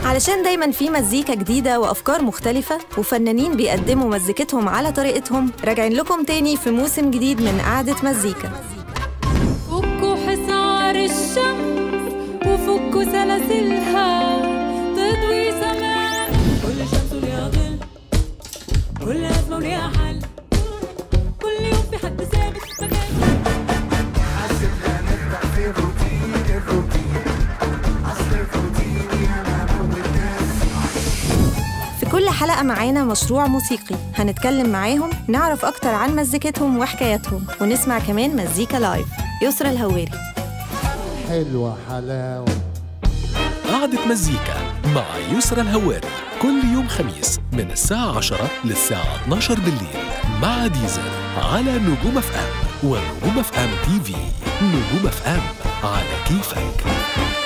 علشان دايما في مزيكا جديدة وأفكار مختلفة وفنانين بيقدموا مزيكتهم على طريقتهم راجعين لكم تاني في موسم جديد من قعدة مزيكا فكوا حصار الشمس وفكوا سلاسلها تضوي سماء كل شمس وليها ظل كل أزمة وليها حل كل يوم في حد ثابت مكانه في كل حلقة معانا مشروع موسيقي هنتكلم معاهم نعرف أكتر عن مزيكتهم وحكاياتهم ونسمع كمان مزيكا لايف يسرى الهواري حلوة حلاوة قعدة مزيكا مع يسرى الهواري كل يوم خميس من الساعة 10 للساعة 12 بالليل مع ديزل على نجوم اف ام ونجوم اف ام تي في نجوم اف ام على كيفك